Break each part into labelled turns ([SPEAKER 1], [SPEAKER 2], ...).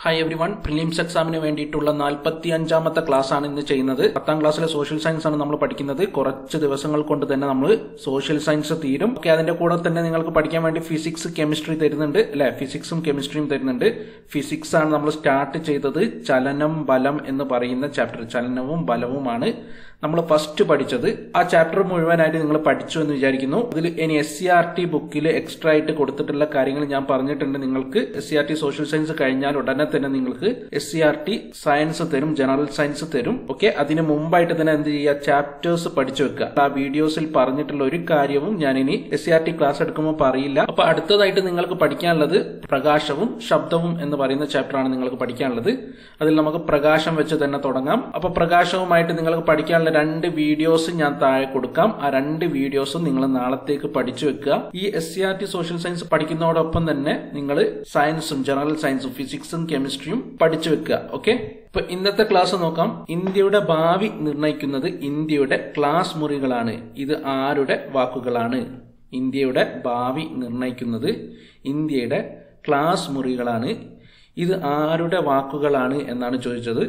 [SPEAKER 1] hi every one prelims എക്സാമിന് വേണ്ടിയിട്ടുള്ള നാൽപ്പത്തി അഞ്ചാമത്തെ ക്ലാസ് ആണ് ഇന്ന് ചെയ്യുന്നത് പത്താം ക്ലാസ്സിലെ സോഷ്യൽ സയൻസ് ആണ് നമ്മൾ പഠിക്കുന്നത് കുറച്ച് ദിവസങ്ങൾ കൊണ്ട് തന്നെ നമ്മൾ സോഷ്യൽ സയൻസ് തീരും ഓക്കെ അതിന്റെ കൂടെ തന്നെ നിങ്ങൾക്ക് പഠിക്കാൻ വേണ്ടി ഫിസിക്സ് കെമിസ്ട്രി തരുന്നുണ്ട് അല്ലെ ഫിസിക്സും കെമിസ്ട്രിയും തരുന്നുണ്ട് ഫിസിക്സ് ആണ് നമ്മൾ സ്റ്റാർട്ട് ചെയ്തത് ചലനം ബലം എന്ന് പറയുന്ന ചാപ്റ്റർ ചലനവും ബലവുമാണ് നമ്മൾ ഫസ്റ്റ് പഠിച്ചത് ആ ചാപ്റ്റർ മുഴുവനായിട്ട് നിങ്ങൾ പഠിച്ചു എന്ന് വിചാരിക്കുന്നു അതിൽ ഇനി എസ് സി ആർ ടി ബുക്കിൽ എക്സ്ട്രാ ആയിട്ട് കൊടുത്തിട്ടുള്ള കാര്യങ്ങൾ ഞാൻ പറഞ്ഞിട്ടുണ്ട് നിങ്ങൾക്ക് S C R T social science കഴിഞ്ഞാൽ ഉടനെ തന്നെ നിങ്ങൾക്ക് S C R T science തരും ജനറൽ സയൻസ് തരും ഓക്കെ അതിന് മുമ്പായിട്ട് തന്നെ എന്ത് ചെയ്യുക ചാപ്റ്റേഴ്സ് പഠിച്ചു വെക്കുക ആ വീഡിയോസിൽ പറഞ്ഞിട്ടുള്ള ഒരു കാര്യവും ഞാൻ ഇനി S C R T class എടുക്കുമ്പോൾ പറയില്ല അപ്പൊ അടുത്തതായിട്ട് നിങ്ങൾക്ക് പഠിക്കാനുള്ളത് പ്രകാശവും ശബ്ദവും എന്ന് പറയുന്ന ചാപ്റ്റർ ആണ് നിങ്ങൾക്ക് പഠിക്കാനുള്ളത് അതിൽ നമുക്ക് പ്രകാശം വെച്ച് തന്നെ തുടങ്ങാം അപ്പൊ പ്രകാശവുമായിട്ട് നിങ്ങൾക്ക് പഠിക്കാനുള്ള രണ്ട് വീഡിയോസ് ഞാൻ താഴെ കൊടുക്കാം ആ രണ്ട് വീഡിയോസും നിങ്ങൾ നാളത്തേക്ക് പഠിച്ചു വെക്കുക ഈ S C R T social science പഠിക്കുന്നതോടൊപ്പം തന്നെ നിങ്ങൾ സയൻസും ജനറൽ സയൻസും ഫിസിക്സും കെമിസ്ട്രിയും പഠിച്ചു വെക്കുക ഓക്കെ ഇപ്പൊ ഇന്നത്തെ ക്ലാസ് നോക്കാം ഇന്ത്യയുടെ ഭാവി നിർണയിക്കുന്നത് ഇന്ത്യയുടെ ക്ലാസ് മുറികളാണ് ഇത് ആരുടെ വാക്കുകളാണ് ഇന്ത്യയുടെ ഭാവി നിർണയിക്കുന്നത് ഇന്ത്യയുടെ ക്ലാസ് മുറികളാണ് ഇത് ആരുടെ വാക്കുകളാണ് എന്നാണ് ചോദിച്ചത്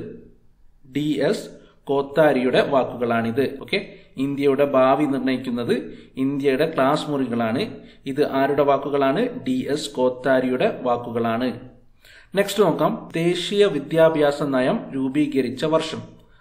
[SPEAKER 1] ഡി എസ് കോത്താരിയുടെ വാക്കുകളാണിത് ഓക്കെ ഇന്ത്യയുടെ ഭാവി നിർണയിക്കുന്നത് ഇന്ത്യയുടെ ക്ലാസ് മുറികളാണ് ഇത് ആരുടെ വാക്കുകളാണ് ഡി എസ് കോത്താരിയുടെ വാക്കുകളാണ് നെക്സ്റ്റ് നോക്കാം ദേശീയ വിദ്യാഭ്യാസ നയം രൂപീകരിച്ച വർഷം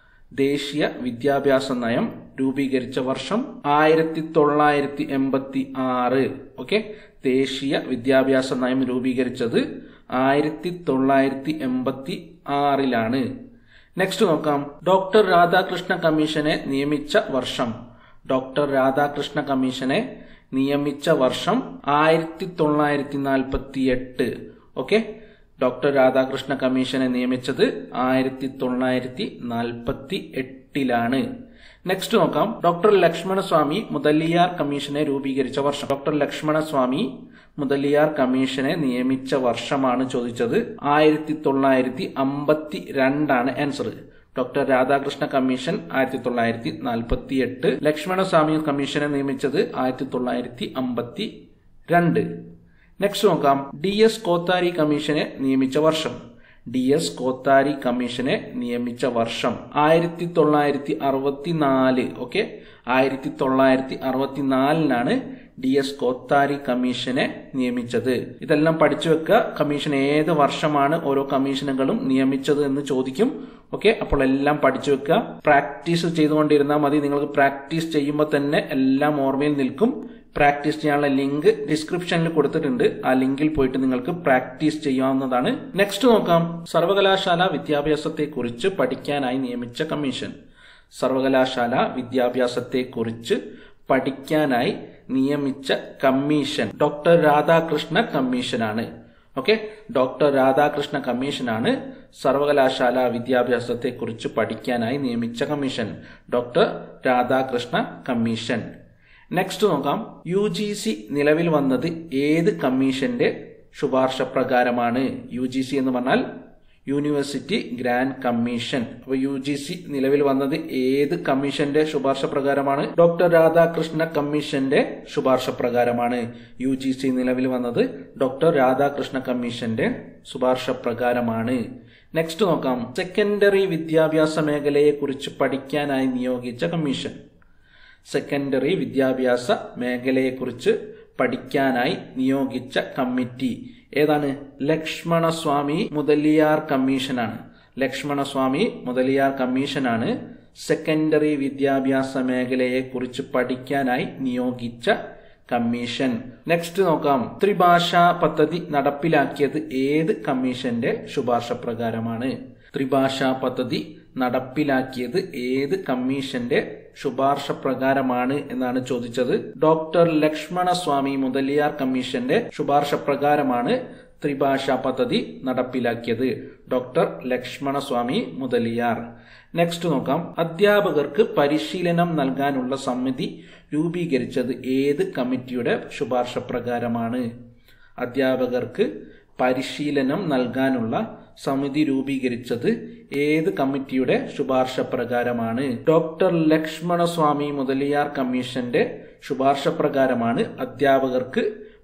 [SPEAKER 1] ദേശീയ വിദ്യാഭ്യാസ നയം രൂപീകരിച്ച വർഷം ആയിരത്തി തൊള്ളായിരത്തി എൺപത്തി ആറ് ഓക്കെ ദേശീയ വിദ്യാഭ്യാസ നയം രൂപീകരിച്ചത് ആയിരത്തി തൊള്ളായിരത്തി എൺപത്തി ആറിലാണ് നെക്സ്റ്റ് നോക്കാം ഡോക്ടർ രാധാകൃഷ്ണ കമ്മീഷനെ നിയമിച്ച വർഷം ഡോക്ടർ രാധാകൃഷ്ണ കമ്മീഷനെ നിയമിച്ച വർഷം ആയിരത്തി തൊള്ളായിരത്തി നാൽപ്പത്തി എട്ട് ഓക്കെ ഡോക്ടർ രാധാകൃഷ്ണ കമ്മീഷനെ നിയമിച്ചത് ആയിരത്തി തൊള്ളായിരത്തി നാൽപ്പത്തി എട്ടിലാണ് നെക്സ്റ്റ് നോക്കാം ഡോക്ടർ ലക്ഷ്മണസ്വാമി മുതലിയാർ കമ്മീഷനെ രൂപീകരിച്ച വർഷം ഡോക്ടർ ലക്ഷ്മണസ്വാമി മുതലിയാർ കമ്മീഷനെ നിയമിച്ച വർഷമാണ് ചോദിച്ചത് ആയിരത്തി തൊള്ളായിരത്തി അമ്പത്തി രണ്ടാണ് ആൻസർ ഡോക്ടർ രാധാകൃഷ്ണ കമ്മീഷൻ ആയിരത്തി തൊള്ളായിരത്തി നാൽപ്പത്തി എട്ട് ലക്ഷ്മണസ്വാമി കമ്മീഷനെ നിയമിച്ചത് ആയിരത്തി തൊള്ളായിരത്തി അമ്പത്തി രണ്ട് നെക്സ്റ്റ് നോക്കാം ഡി എസ് കോത്താരി കമ്മീഷനെ നിയമിച്ച വർഷം ഡി എസ് കോത്താരി കമ്മീഷനെ നിയമിച്ച വർഷം ആയിരത്തി തൊള്ളായിരത്തി അറുപത്തിനാല് ഓക്കെ ആയിരത്തി തൊള്ളായിരത്തി അറുപത്തിനാലിനാണ് ഡി എസ് കോത്താരി കമ്മീഷനെ നിയമിച്ചത് ഇതെല്ലാം പഠിച്ചു വെക്കുക കമ്മീഷൻ ഏത് വർഷമാണ് ഓരോ കമ്മീഷനുകളും നിയമിച്ചത് എന്ന് ചോദിക്കും ഓക്കെ അപ്പോൾ എല്ലാം പഠിച്ചു വെക്കുക പ്രാക്ടീസ് ചെയ്തുകൊണ്ടിരുന്നാൽ മതി നിങ്ങൾക്ക് പ്രാക്ടീസ് ചെയ്യുമ്പോൾ തന്നെ എല്ലാം ഓർമ്മയിൽ നിൽക്കും പ്രാക്ടീസ് ചെയ്യാനുള്ള ലിങ്ക് ഡിസ്ക്രിപ്ഷനിൽ കൊടുത്തിട്ടുണ്ട് ആ ലിങ്കിൽ പോയിട്ട് നിങ്ങൾക്ക് പ്രാക്ടീസ് ചെയ്യാവുന്നതാണ് നെക്സ്റ്റ് നോക്കാം സർവകലാശാല വിദ്യാഭ്യാസത്തെ കുറിച്ച് പഠിക്കാനായി നിയമിച്ച കമ്മീഷൻ സർവകലാശാല വിദ്യാഭ്യാസത്തെ കുറിച്ച് പഠിക്കാനായി നിയമിച്ച കമ്മീഷൻ ഡോക്ടർ രാധാകൃഷ്ണ കമ്മീഷനാണ് ഓക്കെ ഡോക്ടർ രാധാകൃഷ്ണ കമ്മീഷനാണ് സർവകലാശാല വിദ്യാഭ്യാസത്തെ കുറിച്ച് പഠിക്കാനായി നിയമിച്ച commission doctor Radhakrishna commission next നോക്കാം യു ജി സി നിലവിൽ വന്നത് ഏത് കമ്മീഷന്റെ ശുപാർശ പ്രകാരമാണ് യു ജി സി എന്ന് പറഞ്ഞാൽ യൂണിവേഴ്സിറ്റി ഗ്രാൻഡ് കമ്മീഷൻ അപ്പൊ യു ജി സി നിലവിൽ വന്നത് ഏത് കമ്മീഷന്റെ ശുപാർശ പ്രകാരമാണ് ഡോക്ടർ രാധാകൃഷ്ണ കമ്മീഷന്റെ ശുപാർശ പ്രകാരമാണ് യു ജി സി നിലവിൽ വന്നത് ഡോക്ടർ രാധാകൃഷ്ണ കമ്മീഷന്റെ ശുപാർശ പ്രകാരമാണ് നെക്സ്റ്റ് നോക്കാം സെക്കൻഡറി വിദ്യാഭ്യാസ മേഖലയെ കുറിച്ച് പഠിക്കാനായി നിയോഗിച്ച കമ്മീഷൻ സെക്കൻഡറി വിദ്യാഭ്യാസ മേഖലയെക്കുറിച്ച് പഠിക്കാനായി നിയോഗിച്ച കമ്മിറ്റി ഏതാണ് ലക്ഷ്മണസ്വാമി മുതലിയാർ കമ്മീഷനാണ് ലക്ഷ്മണസ്വാമി മുതലിയാർ കമ്മീഷനാണ് സെക്കൻഡറി വിദ്യാഭ്യാസ മേഖലയെക്കുറിച്ച് പഠിക്കാനായി നിയോഗിച്ച കമ്മീഷൻ നെക്സ്റ്റ് നോക്കാം ത്രിഭാഷാ പദ്ധതി നടപ്പിലാക്കിയത് ഏത് കമ്മീഷന്റെ ശുപാർശ പ്രകാരമാണ് ത്രിഭാഷാ പദ്ധതി നടപ്പിലാക്കിയത് ഏത് കമ്മീഷന്റെ ശുപാർശ പ്രകാരമാണ് എന്നാണ് ചോദിച്ചത് ഡോക്ടർ ലക്ഷ്മണസ്വാമി മുതലിയാർ കമ്മീഷന്റെ ശുപാർശ പ്രകാരമാണ് ത്രിഭാഷാ പദ്ധതി നടപ്പിലാക്കിയത് ഡോക്ടർ ലക്ഷ്മണസ്വാമി മുതലിയാർ നെക്സ്റ്റ് നോക്കാം അധ്യാപകർക്ക് പരിശീലനം നൽകാനുള്ള സമിതി രൂപീകരിച്ചത് ഏത് കമ്മിറ്റിയുടെ ശുപാർശ പ്രകാരമാണ് അധ്യാപകർക്ക് പരിശീലനം നൽകാനുള്ള സമിതി രൂപീകരിച്ചത് ഏത് കമ്മിറ്റിയുടെ ശുപാർശ പ്രകാരമാണ് ഡോക്ടർ ലക്ഷ്മണസ്വാമി മുതലിയാർ കമ്മീഷന്റെ ശുപാർശ പ്രകാരമാണ് അധ്യാപകർക്ക്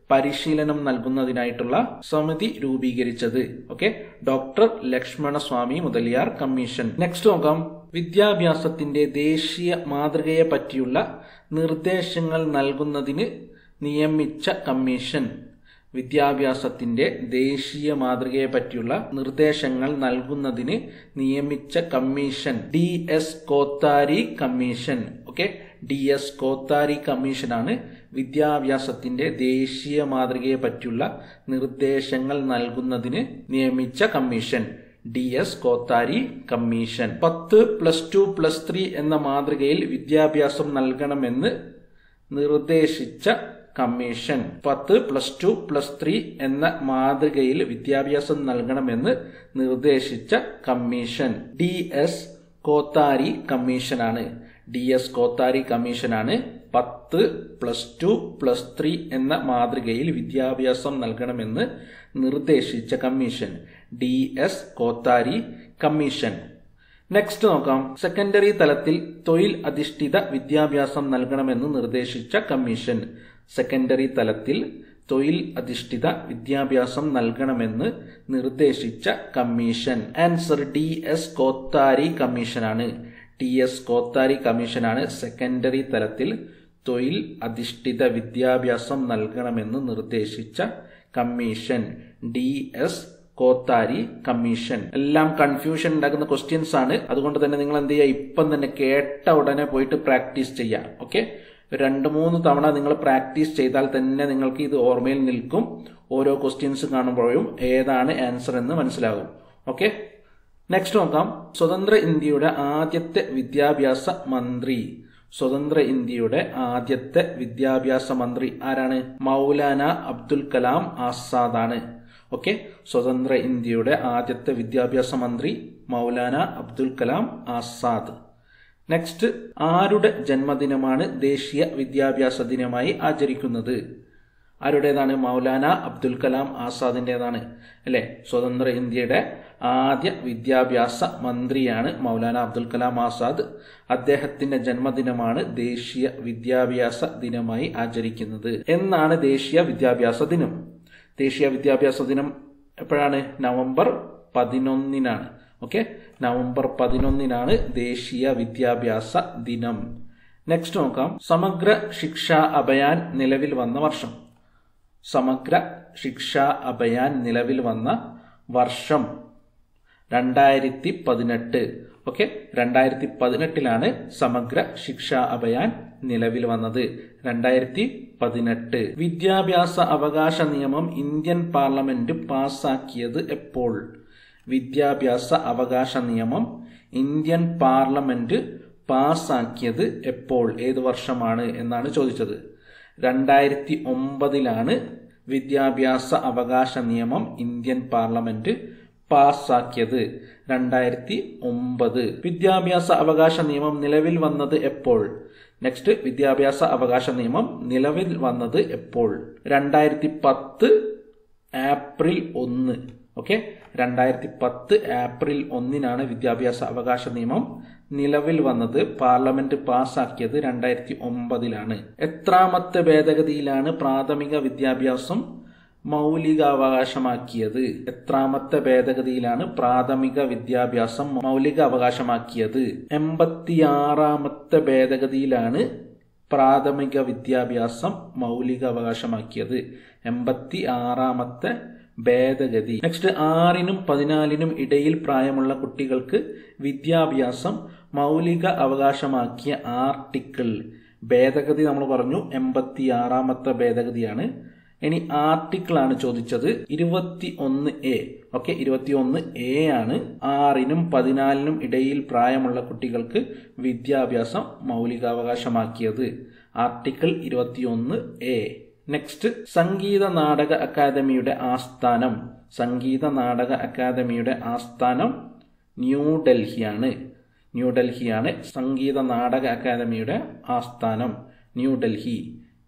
[SPEAKER 1] പരിശീലനം നൽകുന്നതിനായിട്ടുള്ള സമിതി രൂപീകരിച്ചത് okay doctor Lakshmanaswami Mudaliar commission next നോക്കാം വിദ്യാഭ്യാസത്തിന്റെ ദേശീയ മാതൃകയെ പറ്റിയുള്ള നിർദ്ദേശങ്ങൾ നൽകുന്നതിന് നിയമിച്ച കമ്മീഷൻ വിദ്യാഭ്യാസത്തിന്റെ ദേശീയ മാതൃകയെ പറ്റിയുള്ള നിർദ്ദേശങ്ങൾ നൽകുന്നതിന് നിയമിച്ച commission D S Kothari commission okay D S Kothari കമ്മീഷനാണ് വിദ്യാഭ്യാസത്തിന്റെ ദേശീയ മാതൃകയെ പറ്റിയുള്ള നിർദ്ദേശങ്ങൾ നൽകുന്നതിന് നിയമിച്ച commission D S Kothari commission പത്ത് പ്ലസ് ടു പ്ലസ് ത്രീ എന്ന മാതൃകയിൽ വിദ്യാഭ്യാസം നൽകണമെന്ന് നിർദ്ദേശിച്ച കമ്മീഷൻ പത്ത് പ്ലസ് ടു പ്ലസ് ത്രീ എന്ന മാതൃകയിൽ വിദ്യാഭ്യാസം നൽകണമെന്ന് നിർദ്ദേശിച്ച കമ്മീഷൻ ഡി എസ് കോത്താരി കമ്മീഷനാണ് ഡി എസ് കോത്താരി കമ്മീഷനാണ് പത്ത് പ്ലസ് ടു പ്ലസ് ത്രീ എന്ന മാതൃകയിൽ വിദ്യാഭ്യാസം നൽകണമെന്ന് നിർദ്ദേശിച്ച commission D S Kothari commission next നോക്കാം സെക്കൻഡറി തലത്തിൽ തൊഴിൽ അധിഷ്ഠിത വിദ്യാഭ്യാസം നൽകണമെന്ന് നിർദ്ദേശിച്ച കമ്മീഷൻ സെക്കൻഡറി തലത്തിൽ തൊഴിൽ അധിഷ്ഠിത വിദ്യാഭ്യാസം നൽകണമെന്ന് നിർദ്ദേശിച്ച commission answer D S Kothari കമ്മീഷനാണ് ടി എസ് കോത്താരി കമ്മീഷനാണ് സെക്കൻഡറി തലത്തിൽ തൊഴിൽ അധിഷ്ഠിത വിദ്യാഭ്യാസം നൽകണമെന്ന് നിർദ്ദേശിച്ച commission D S Kothari commission എല്ലാം കൺഫ്യൂഷൻ ഉണ്ടാക്കുന്ന ക്വസ്റ്റ്യൻസ് ആണ് അതുകൊണ്ട് തന്നെ നിങ്ങൾ എന്ത് ചെയ്യുക ഇപ്പം തന്നെ കേട്ട ഉടനെ പോയിട്ട് പ്രാക്ടീസ് ചെയ്യാം ഓക്കെ രണ്ട് മൂന്ന് തവണ നിങ്ങൾ പ്രാക്ടീസ് ചെയ്താൽ തന്നെ നിങ്ങൾക്ക് ഇത് ഓർമ്മയിൽ നിൽക്കും ഓരോ ക്വസ്റ്റ്യൻസ് കാണുമ്പോഴും ഏതാണ് ആൻസർ എന്ന് മനസ്സിലാകും ഓക്കെ നെക്സ്റ്റ് നോക്കാം സ്വതന്ത്ര ഇന്ത്യയുടെ ആദ്യത്തെ വിദ്യാഭ്യാസ മന്ത്രി സ്വതന്ത്ര ഇന്ത്യയുടെ ആദ്യത്തെ വിദ്യാഭ്യാസ മന്ത്രി ആരാണ് മൗലാന അബ്ദുൽ കലാം ആസാദാണ് ഓക്കെ സ്വതന്ത്ര ഇന്ത്യയുടെ ആദ്യത്തെ വിദ്യാഭ്യാസ മന്ത്രി മൗലാന അബ്ദുൽ കലാം ആസാദ് നെക്സ്റ്റ് ആരുടെ ജന്മദിനമാണ് ദേശീയ വിദ്യാഭ്യാസ ദിനമായി ആചരിക്കുന്നത് ആരുടേതാണ് മൗലാന അബ്ദുൽ കലാം ആസാദിൻ്റെതാണ് അല്ലെ സ്വതന്ത്ര ഇന്ത്യയുടെ ആദ്യ വിദ്യാഭ്യാസ മന്ത്രിയാണ് മൗലാന അബ്ദുൽ കലാം ആസാദ് അദ്ദേഹത്തിന്റെ ജന്മദിനമാണ് ദേശീയ വിദ്യാഭ്യാസ ദിനമായി ആചരിക്കുന്നത് എന്നാണ് ദേശീയ വിദ്യാഭ്യാസ ദിനം ദേശീയ വിദ്യാഭ്യാസ ദിനം എപ്പോഴാണ് നവംബർ പതിനൊന്നിനാണ് ഓക്കെ നവംബർ പതിനൊന്നിനാണ് ദേശീയ വിദ്യാഭ്യാസ ദിനം നെക്സ്റ്റ് നോക്കാം സമഗ്ര ശിക്ഷാ അഭയാൻ നിലവിൽ വന്ന വർഷം സമഗ്ര ശിക്ഷാ അഭയാൻ നിലവിൽ വന്ന വർഷം രണ്ടായിരത്തി പതിനെട്ട് ഓക്കെ രണ്ടായിരത്തി പതിനെട്ടിലാണ് സമഗ്ര ശിക്ഷാ അഭയാൻ നിലവിൽ വന്നത് രണ്ടായിരത്തി പതിനെട്ട് വിദ്യാഭ്യാസ അവകാശ നിയമം ഇന്ത്യൻ പാർലമെന്റ് പാസാക്കിയത് എപ്പോൾ വിദ്യാഭ്യാസ അവകാശ നിയമം ഇന്ത്യൻ പാർലമെന്റ് പാസാക്കിയത് എപ്പോൾ ഏത് വർഷമാണ് എന്നാണ് ചോദിച്ചത് രണ്ടായിരത്തി ഒമ്പതിലാണ് വിദ്യാഭ്യാസ അവകാശ നിയമം ഇന്ത്യൻ പാർലമെന്റ് പാസാക്കിയത് രണ്ടായിരത്തി ഒമ്പത് വിദ്യാഭ്യാസ അവകാശ നിയമം നിലവിൽ വന്നത് എപ്പോൾ നെക്സ്റ്റ് വിദ്യാഭ്യാസ അവകാശ നിയമം നിലവിൽ വന്നത് എപ്പോൾ രണ്ടായിരത്തി പത്ത് ഏപ്രിൽ ഒന്ന് ഓക്കെ രണ്ടായിരത്തി പത്ത് ഏപ്രിൽ ഒന്നിനാണ് വിദ്യാഭ്യാസ അവകാശ നിയമം നിലവിൽ വന്നത് പാർലമെന്റ് പാസാക്കിയത് രണ്ടായിരത്തി ഒമ്പതിലാണ് എത്രാമത്തെ ഭേദഗതിയിലാണ് പ്രാഥമിക വിദ്യാഭ്യാസം മൗലികാവകാശമാക്കിയത് എത്രാമത്തെ ഭേദഗതിയിലാണ് പ്രാഥമിക വിദ്യാഭ്യാസം മൗലിക അവകാശമാക്കിയത് എൺപത്തിയാറാമത്തെ ഭേദഗതിയിലാണ് പ്രാഥമിക വിദ്യാഭ്യാസം മൗലിക അവകാശമാക്കിയത് എൺപത്തി ആറാമത്തെ ഭേദഗതി നെക്സ്റ്റ് ആറിനും പതിനാലിനും ഇടയിൽ പ്രായമുള്ള കുട്ടികൾക്ക് വിദ്യാഭ്യാസം മൗലിക അവകാശമാക്കിയ ആർട്ടിക്കിൾ ഭേദഗതി നമ്മൾ പറഞ്ഞു എൺപത്തി ആറാമത്തെ ഭേദഗതിയാണ് ഇനി ആർട്ടിക്കിൾ ആണ് ചോദിച്ചത് ഇരുപത്തി ഒന്ന് എ ഓക്കെ ഇരുപത്തി ഒന്ന് എ ആണ് ആറിനും പതിനാലിനും ഇടയിൽ പ്രായമുള്ള കുട്ടികൾക്ക് വിദ്യാഭ്യാസം മൗലികാവകാശമാക്കിയത് ആർട്ടിക്കിൾ ഇരുപത്തിയൊന്ന് എ നെക്സ്റ്റ് സംഗീത നാടക അക്കാദമിയുടെ ആസ്ഥാനം സംഗീത നാടക അക്കാദമിയുടെ ആസ്ഥാനം ന്യൂഡൽഹിയാണ് ന്യൂഡൽഹിയാണ് സംഗീത നാടക അക്കാദമിയുടെ ആസ്ഥാനം ന്യൂഡൽഹി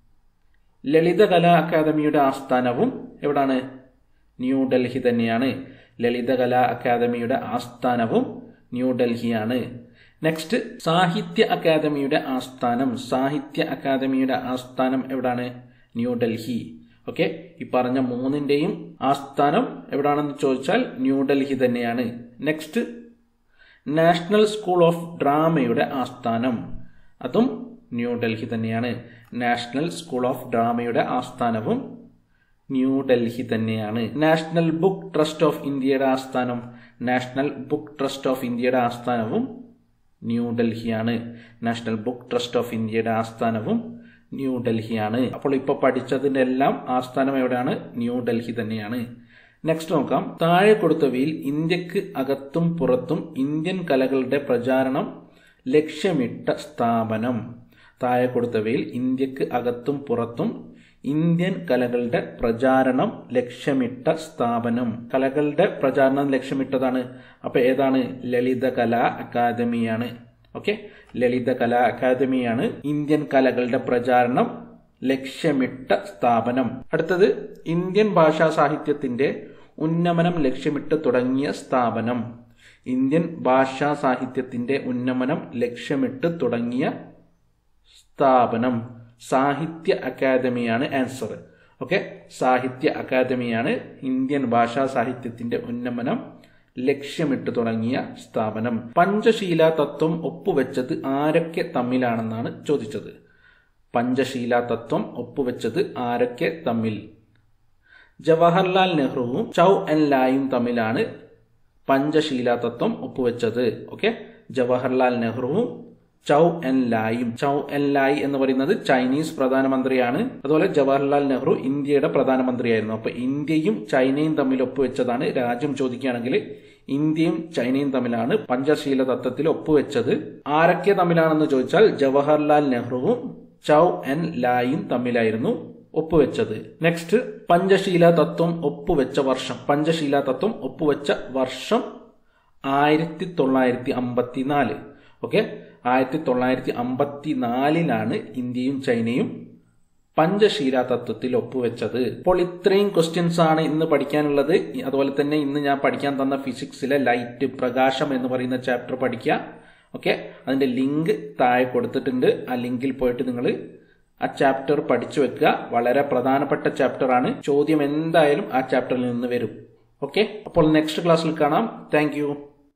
[SPEAKER 1] ലളിതകലാ അക്കാദമിയുടെ ആസ്ഥാനവും എവിടാണ് ന്യൂഡൽഹി തന്നെയാണ് ലളിതകലാ അക്കാദമിയുടെ ആസ്ഥാനവും ന്യൂഡൽഹിയാണ് നെക്സ്റ്റ് സാഹിത്യ അക്കാദമിയുടെ ആസ്ഥാനം സാഹിത്യ അക്കാദമിയുടെ ആസ്ഥാനം എവിടാണ് ന്യൂഡൽഹി ഓക്കെ ഈ പറഞ്ഞ മൂന്നിന്റെയും ആസ്ഥാനം എവിടാണെന്ന് ചോദിച്ചാൽ ന്യൂഡൽഹി തന്നെയാണ് നെക്സ്റ്റ് നാഷണൽ സ്കൂൾ ഓഫ് ഡ്രാമയുടെ ആസ്ഥാനം അതും ന്യൂഡൽഹി തന്നെയാണ് നാഷണൽ സ്കൂൾ ഓഫ് ഡ്രാമയുടെ ആസ്ഥാനവും ന്യൂഡൽഹി തന്നെയാണ് നാഷണൽ ബുക്ക് ട്രസ്റ്റ് ഓഫ് ഇന്ത്യയുടെ ആസ്ഥാനം നാഷണൽ ബുക്ക് ട്രസ്റ്റ് ഓഫ് ഇന്ത്യയുടെ ആസ്ഥാനവും ന്യൂഡൽഹിയാണ് നാഷണൽ ബുക്ക് ട്രസ്റ്റ് ഓഫ് ഇന്ത്യയുടെ ആസ്ഥാനവും ന്യൂഡൽഹിയാണ് അപ്പോൾ ഇപ്പോൾ പഠിച്ചതിൻ്റെ എല്ലാം ആസ്ഥാനം എവിടെയാണ് ന്യൂഡൽഹി തന്നെയാണ് നെക്സ്റ്റ് നോക്കാം താഴെ കൊടുത്തവയിൽ ഇന്ത്യക്ക് അകത്തും പുറത്തും ഇന്ത്യൻ കലകളുടെ പ്രചാരണം ലക്ഷ്യമിട്ട സ്ഥാപനം താഴെ കൊടുത്തവയിൽ ഇന്ത്യക്ക് അകത്തും പുറത്തും ഇന്ത്യൻ കലകളുടെ പ്രചാരണം ലക്ഷ്യമിട്ട സ്ഥാപനം കലകളുടെ പ്രചാരണം ലക്ഷ്യമിട്ടതാണ് അപ്പൊ ഏതാണ് ലളിത കലാ അക്കാദമിയാണ് ഓക്കെ ലളിത കലാ അക്കാദമിയാണ് ഇന്ത്യൻ കലകളുടെ പ്രചാരണം ലക്ഷ്യമിട്ട സ്ഥാപനം അടുത്തത് ഇന്ത്യൻ ഭാഷാ സാഹിത്യത്തിന്റെ ഉന്നമനം ലക്ഷ്യമിട്ട് തുടങ്ങിയ സ്ഥാപനം ഇന്ത്യൻ ഭാഷാ സാഹിത്യത്തിന്റെ ഉന്നമനം ലക്ഷ്യമിട്ട് തുടങ്ങിയ സ്ഥാപനം സാഹിത്യ അക്കാദമിയാണ് ആൻസർ ഓക്കെ സാഹിത്യ അക്കാദമിയാണ് ഇന്ത്യൻ ഭാഷാ സാഹിത്യത്തിന്റെ ഉന്നമനം ലക്ഷ്യമിട്ട് തുടങ്ങിയ സ്ഥാപനം പഞ്ചശീല തത്വം ഒപ്പുവെച്ചത് ആരൊക്കെ തമ്മിലാണെന്നാണ് ചോദിച്ചത് പഞ്ചശീല തത്വം ഒപ്പുവെച്ചത് ആരൊക്കെ തമ്മിൽ ജവഹർലാൽ നെഹ്റുവും ചൗ എൻ ലായും തമ്മിലാണ് പഞ്ചശീല തത്വം ഒപ്പുവെച്ചത് ഓക്കെ ജവഹർലാൽ നെഹ്റുവും ചൗ എൻ ലായും ചൗ എൻ ലായ് എന്ന് പറയുന്നത് ചൈനീസ് പ്രധാനമന്ത്രിയാണ് അതുപോലെ ജവഹർലാൽ നെഹ്റു ഇന്ത്യയുടെ പ്രധാനമന്ത്രിയായിരുന്നു അപ്പൊ ഇന്ത്യയും ചൈനയും തമ്മിൽ ഒപ്പുവെച്ചതാണ് രാജ്യം ചോദിക്കുകയാണെങ്കിൽ ഇന്ത്യയും ചൈനയും തമ്മിലാണ് പഞ്ചശീല തത്വത്തിൽ ഒപ്പുവെച്ചത് ആരൊക്കെ തമ്മിലാണെന്ന് ചോദിച്ചാൽ ജവഹർലാൽ നെഹ്റുവും ചൗ എൻ ലായും തമ്മിലായിരുന്നു ഒപ്പുവെച്ചത് നെക്സ്റ്റ് പഞ്ചശീല തത്വം ഒപ്പുവെച്ച വർഷം പഞ്ചശീല തത്വം ഒപ്പുവെച്ച വർഷം ആയിരത്തി തൊള്ളായിരത്തി അമ്പത്തിനാല് ഓക്കെ ആയിരത്തി തൊള്ളായിരത്തി അമ്പത്തിനാലിലാണ് ഇന്ത്യയും ചൈനയും പഞ്ചശീല തത്വത്തിൽ ഒപ്പുവെച്ചത് അപ്പോൾ ഇത്രയും ക്വസ്റ്റ്യൻസ് ആണ് ഇന്ന് പഠിക്കാനുള്ളത് അതുപോലെ തന്നെ ഇന്ന് ഞാൻ പഠിക്കാൻ തന്ന ഫിസിക്സിലെ ലൈറ്റ് പ്രകാശം എന്ന് പറയുന്ന ചാപ്റ്റർ പഠിക്കുക ഓക്കെ അതിന്റെ ലിങ്ക് താഴെ കൊടുത്തിട്ടുണ്ട് ആ ലിങ്കിൽ പോയിട്ട് നിങ്ങൾ ആ ചാപ്റ്റർ പഠിച്ചു വെക്കുക വളരെ പ്രധാനപ്പെട്ട ചാപ്റ്റർ ആണ് ചോദ്യം എന്തായാലും ആ ചാപ്റ്ററിൽ നിന്ന് വരും ഓക്കെ അപ്പോൾ നെക്സ്റ്റ് ക്ലാസ്സിൽ കാണാം താങ്ക്